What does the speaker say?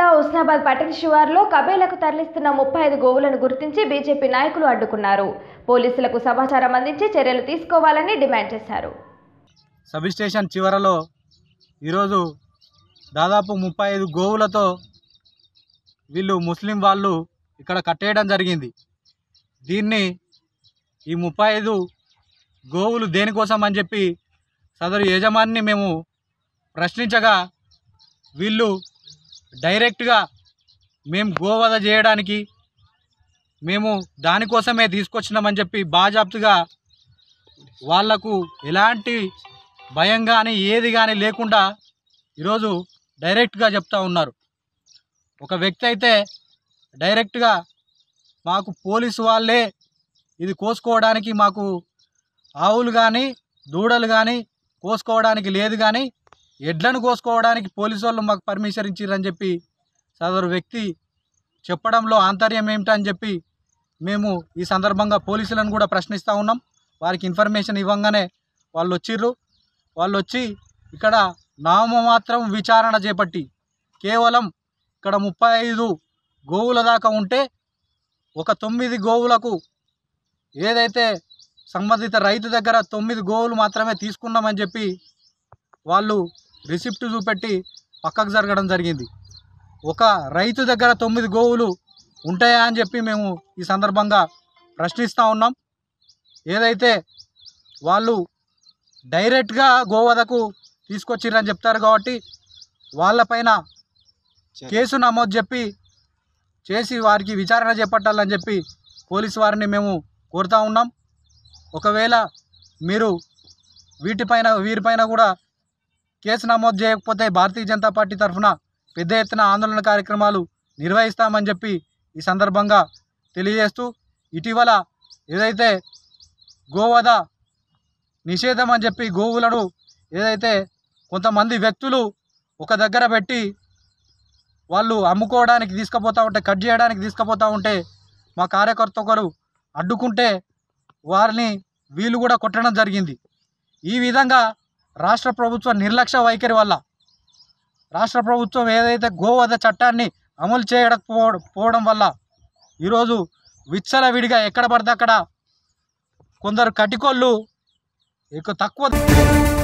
ఉస్నాబాద్ పట్టణ శివార్లో కబేలకు తరలిస్తున్న ముప్పై ఐదు గోవులను గుర్తించి బీజేపీ నాయకులు అడ్డుకున్నారు పోలీసులకు సమాచారం అందించి చర్యలు తీసుకోవాలని డిమాండ్ చేశారు సబ్ స్టేషన్ చివరలో ఈరోజు దాదాపు ముప్పై ఐదు గోవులతో వీళ్ళు ముస్లిం వాళ్ళు ఇక్కడ కట్టేయడం జరిగింది దీన్ని ఈ ముప్పై ఐదు గోవులు దేనికోసం అని చెప్పి సదరు యజమానిని మేము ప్రశ్నించగా వీళ్ళు డైరెక్ట్గా మేము గోవధ చేయడానికి మేము దానికోసమే తీసుకొచ్చినామని చెప్పి బాజాప్తుగా వాళ్లకు ఎలాంటి భయం కానీ ఏది కానీ లేకుండా ఈరోజు డైరెక్ట్గా చెప్తా ఉన్నారు ఒక వ్యక్తి అయితే డైరెక్ట్గా మాకు పోలీసు వాళ్ళే ఇది కోసుకోవడానికి మాకు ఆవులు కానీ దూడలు కానీ కోసుకోవడానికి లేదు కానీ ఎడ్లను కోసుకోవడానికి పోలీసు వాళ్ళు మాకు పర్మిషన్ ఇచ్చిరని చెప్పి సదరు వ్యక్తి చెప్పడంలో ఆంతర్యం ఏమిటని చెప్పి మేము ఈ సందర్భంగా పోలీసులను కూడా ప్రశ్నిస్తూ ఉన్నాం వారికి ఇన్ఫర్మేషన్ ఇవ్వంగానే వాళ్ళు వచ్చిర్రు వాళ్ళు వచ్చి ఇక్కడ నామమాత్రం విచారణ చేపట్టి కేవలం ఇక్కడ ముప్పై ఐదు గోవుల దాకా ఉంటే ఒక తొమ్మిది గోవులకు ఏదైతే సంబంధిత రైతు దగ్గర తొమ్మిది గోవులు మాత్రమే తీసుకున్నామని చెప్పి వాళ్ళు రిసిప్ట్ చూపెట్టి పక్కకు జరగడం జరిగింది ఒక రైతు దగ్గర తొమ్మిది గోవులు ఉంటాయా అని చెప్పి మేము ఈ సందర్భంగా ప్రశ్నిస్తూ ఉన్నాం ఏదైతే వాళ్ళు డైరెక్ట్గా గోవధకు తీసుకొచ్చిర్రని చెప్తారు కాబట్టి వాళ్ళపైన కేసు నమోదు చెప్పి చేసి వారికి విచారణ చేపట్టాలని చెప్పి పోలీసు వారిని మేము కోరుతా ఉన్నాం ఒకవేళ మీరు వీటిపైన వీరిపైన కూడా కేసు నమోదు చేయకపోతే భారతీయ జనతా పార్టీ తరఫున పెద్ద ఎత్తున ఆందోళన కార్యక్రమాలు నిర్వహిస్తామని చెప్పి ఈ సందర్భంగా తెలియజేస్తూ ఇటీవల ఏదైతే గోవధ నిషేధం అని చెప్పి గోవులను ఏదైతే కొంతమంది వ్యక్తులు ఒక దగ్గర పెట్టి వాళ్ళు అమ్ముకోవడానికి తీసుకుపోతూ ఉంటే కట్ చేయడానికి తీసుకుపోతూ ఉంటే మా కార్యకర్త ఒకరు అడ్డుకుంటే వారిని వీళ్ళు కూడా కొట్టడం జరిగింది ఈ విధంగా రాష్ట్ర ప్రభుత్వ నిర్లక్ష్య వైఖరి వల్ల రాష్ట్ర ప్రభుత్వం ఏదైతే గోవధ చట్టాన్ని అమలు చేయకపోవడం పోవడం వల్ల ఈరోజు విచ్చలవిడిగా ఎక్కడ పడితే అక్కడ కొందరు కటికోళ్ళు ఎక్కువ తక్కువ